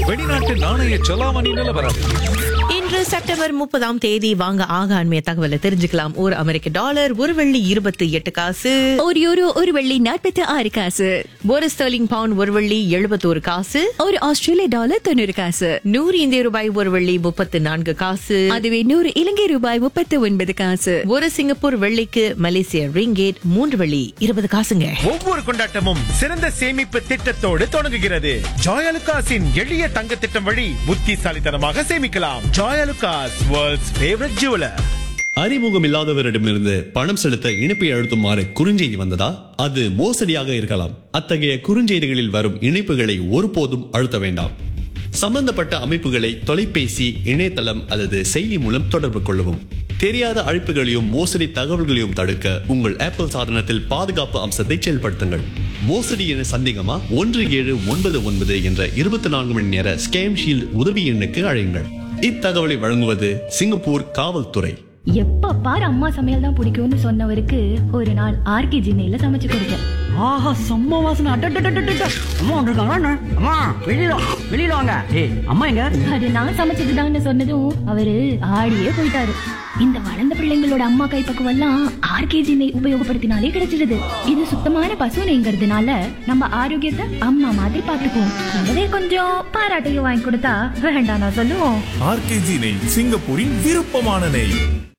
வெளிநாட்டு நாணய செலாவணி நிலவரம் இன்று செப்டம்பர் முப்பதாம் தேதி வாங்க ஆக அண்மைய தகவலை தெரிஞ்சுக்கலாம் ஒரு அமெரிக்க டாலர் ஒரு வெள்ளி இருபத்தி எட்டு காசு ஒரு யூரோ ஒரு வெள்ளி நாற்பத்தி ஆறு காசு ஒரு ஸ்டெர்லிங் பவுண்ட் ஒரு வெள்ளி எழுபத்தோரு காசு ஒரு ஆஸ்திரேலிய டாலர் தொண்ணூறு காசு நூறு இந்திய ரூபாய் ஒரு வெள்ளி முப்பத்து நான்கு காசு அதுவே நூறு இலங்கை ரூபாய் முப்பத்தி ஒன்பது காசு ஒரு சிங்கப்பூர் வெள்ளிக்கு மலேசிய ரிங்கேட் மூன்று வெள்ளி இருபது காசுங்க ஒவ்வொரு கொண்டாட்டமும் சிறந்த சேமிப்பு திட்டத்தோடு தொடங்குகிறது ஜாயலுகாஸின் எளிய தங்க திட்டம் வழி புத்திசாலித்தனமாக சேமிக்கலாம் ஜாயலுகாஸ் வேர்ல்ட்ஸ் ஃபேவரட் ஜுவலர் அறிமுகம் இல்லாதவரிடமிருந்து பணம் செலுத்த இணைப்பை அழுத்துமாறு குறுஞ்செய்தி வந்ததா அது மோசடியாக இருக்கலாம் அத்தகைய குறுஞ்செய்திகளில் வரும் இணைப்புகளை ஒருபோதும் அழுத்த வேண்டாம் சம்பந்தப்பட்ட அமைப்புகளை தொலைபேசி இணையதளம் அல்லது செயலி மூலம் தொடர்பு கொள்ளவும் தெரியாத அழைப்புகளையும் மோசடி தகவல்களையும் தடுக்க உங்கள் ஆப்பிள் சாதனத்தில் பாதுகாப்பு அம்சத்தை செயல்படுத்துங்கள் மோசடி என சந்தேகமா ஒன்று ஏழு ஒன்பது ஒன்பது என்ற இருபத்தி நான்கு மணி நேர ஸ்கேம் ஷீல்ட் உதவி எண்ணுக்கு அழையுங்கள் இத்தகவலை வழங்குவது சிங்கப்பூர் காவல்துறை எப்ப பாரு அம்மா சமையல் தான் பிடிக்கும்னு சொன்னவருக்கு ஒரு நாள் ஆர்கே ஜினையில சமைச்சு கொடுத்தேன் ஆஹா செம்ம வாசனை அட்டட்டட்டட்டட்ட அம்மா வந்திருக்காங்க அண்ணா. அம்மா வெளியில வா, வெளியில வாங்க ஏய் அம்மா எங்க அது நான் சமைச்சதுதான்னு சொன்னதும் அவரு ஆடியே போயிட்டாரு இந்த வளர்ந்த பிள்ளைங்களோட அம்மா கைப்பக்குவம் எல்லாம் ஆர்கேஜி நெய் உபயோகப்படுத்தினாலே கிடைச்சிடுது இது சுத்தமான பசு நெய்ங்கிறதுனால நம்ம ஆரோக்கியத்தை அம்மா மாதிரி பாத்துக்குவோம் கூடவே கொஞ்சம் பாராட்டையும் வாங்கி கொடுத்தா வேண்டாம் நான் சொல்லுவோம் ஆர்கேஜி நெய் சிங்கப்பூரின் விருப்பமான நெய்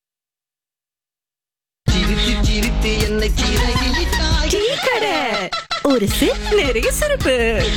டீ கடை ஒரு சிப் நிறைய சிறப்பு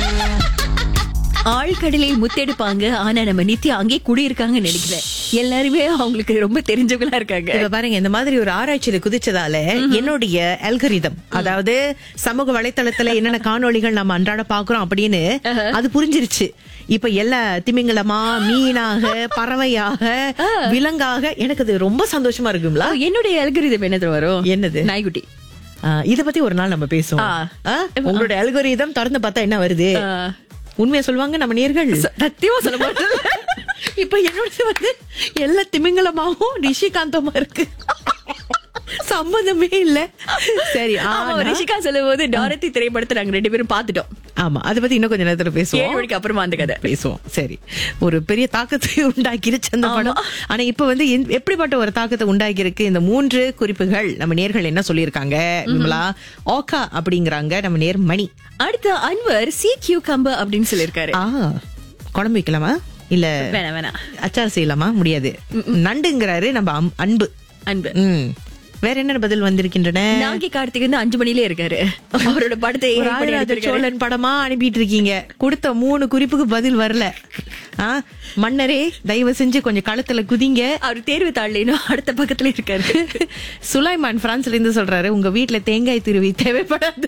ஆழ்கடலில் முத்தெடுப்பாங்க ஆனா நம்ம நித்யா அங்கே குடியிருக்காங்கன்னு நினைக்கிறேன் எல்லாருமே அவங்களுக்கு ரொம்ப தெரிஞ்சவங்களா இருக்காங்க இப்ப பாருங்க இந்த மாதிரி ஒரு ஆராய்ச்சியில குதிச்சதால என்னுடைய அல்கரிதம் அதாவது சமூக வலைத்தளத்துல என்னென்ன காணொளிகள் நம்ம அன்றாட பாக்குறோம் அப்படின்னு அது புரிஞ்சிருச்சு இப்ப எல்லா திமிங்கலமா மீனாக பறவையாக விலங்காக எனக்கு அது ரொம்ப சந்தோஷமா இருக்குங்களா ஓ, என்னுடைய அல்கரிதம் என்னது வரும் என்னது? நாய்க்குட்டி இத பத்தி ஒரு நாள் நம்ம பேசுவோம் ஆ. ஆ? உங்களுடைய அல்கோரிதம் திறந்து பார்த்தா என்ன வருது ஆ. உண்மையா சொல்லுவாங்க நம்ம நேர்கள் சத்தியமா சொல்ல மாட்டேன் இப்ப என்னோட வந்து எல்லா திமிங்கலமாவும் ரிஷிகாந்தமா இருக்கு சம்மந்தமே இல்ல சரி ஆமா ஆனா- ரிஷிகா சொல்லும் போது டாரத்தி திரைப்படத்தை நாங்க ரெண்டு பேரும் பாத்துட்டோம் ஆமா அத பத்தி இன்னும் கொஞ்ச நேரத்துல ஏழு பேசுவோம் மணிக்கு அப்புறமா அந்த கதை பேசுவோம் சரி ஒரு பெரிய தாக்கத்தை உண்டாக்கிருச்சு அந்த படம் ஆனா இப்ப வந்து எந்த- எப்படிப்பட்ட ஒரு தாக்கத்தை உண்டாக்கி இருக்கு இந்த மூன்று குறிப்புகள் நம்ம நேர்கள் என்ன சொல்லியிருக்காங்க விமலா ஓகா அப்படிங்கறாங்க நம்ம நேர் மணி அடுத்து அன்வர் சி கியூ கம்பு அப்படின்னு சொல்லியிருக்காரு ஆ குழம்பு வைக்கலாமா இல்ல வேணாம் வேணாம் அச்சார் செய்யலாமா முடியாது நண்டுங்கிறாரு நம்ம அம்- அன்பு அன்பு ம் வேற என்ன பதில் வந்திருக்கின்றன நாகி கார்த்திக் வந்து அஞ்சு மணிலே இருக்காரு அவரோட படத்தை ஒரு ஏன் பண்ணி ராஜராஜ எடுத்திருக்காரு? சோழன் படமா அனுப்பிட்டு இருக்கீங்க கொடுத்த மூணு குறிப்புக்கு பதில் வரல ஆ, மன்னரே தயவு செஞ்சு கொஞ்சம் களத்துல குதிங்க அவர் தேர்வு தாள்லேனும் அடுத்த பக்கத்துல இருக்காரு சுலைமான் பிரான்ஸ்ல இருந்து சொல்றாரு உங்க வீட்ல தேங்காய் திருவி தேவைப்படாது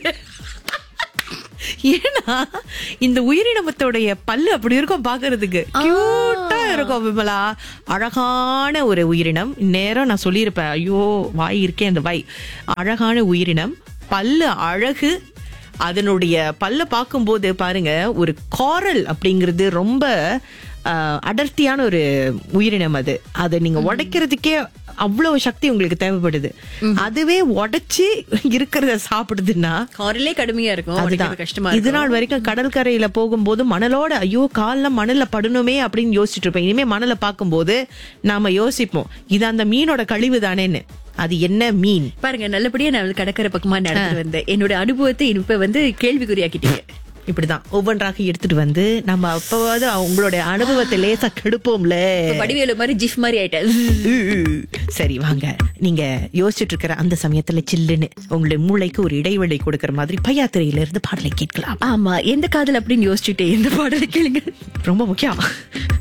ஏன்னா இந்த உயிரினத்தோடைய பல்லு அப்படி இருக்கும் பாக்குறதுக்கு கியூட்டா இருக்கும் விமலா அழகான ஒரு உயிரினம் நேரம் நான் சொல்லியிருப்பேன் ஐயோ வாய் இருக்கே அந்த வாய் அழகான உயிரினம் பல்லு அழகு அதனுடைய பல்ல பார்க்கும்போது பாருங்க ஒரு காரல் அப்படிங்கிறது ரொம்ப ஆஹ், அடர்த்தியான ஒரு உயிரினம் அது அதை நீங்க உடைக்கிறதுக்கே அவ்வளவு சக்தி உங்களுக்கு தேவைப்படுது அதுவே உடைச்சு இருக்கிறத சாப்பிடுதுன்னா காரிலே கடுமையா இருக்கும் அதுதான் உடைக்கிறது கஷ்டமா இது இருக்கும் நாள் வரைக்கும் கடற்கரையில போகும்போது மணலோட ஐயோ கால்ல மணல்ல படணுமே அப்படின்னு யோசிச்சுட்டு இருப்பேன் இனிமே மணலை பார்க்கும்போது நாம யோசிப்போம் இது அந்த மீனோட கழிவு தானேன்னு அது என்ன மீன் பாருங்க நல்லபடியா நான் வந்து கடற்கரை பக்கமா நடந்து வந்தேன் என்னோட அனுபவத்தை இப்ப வந்து கேள்விக்குறியாக்கிட்டீங்க இப்படிதான் ஒவ்வொன்றாக எடுத்துட்டு வந்து நம்ம அப்பவாவது உங்களுடைய அனுபவத்தை லேசா கெடுப்போம்ல இப்ப வடிவேலு மாதிரி ஜிஃப் மாதிரி ஆயிட்டேன் சரி வாங்க நீங்க யோசிச்சுட்டு இருக்கிற அந்த சமயத்துல சில்லுன்னு உங்களுடைய மூளைக்கு ஒரு இடைவெளி கொடுக்கிற மாதிரி பையாத்திரையில இருந்து பாடலை கேட்கலாம் ஆமா எந்த காதல் அப்படின்னு யோசிச்சுட்டு எந்த பாடலை கேளுங்க ரொம்ப முக்கியம்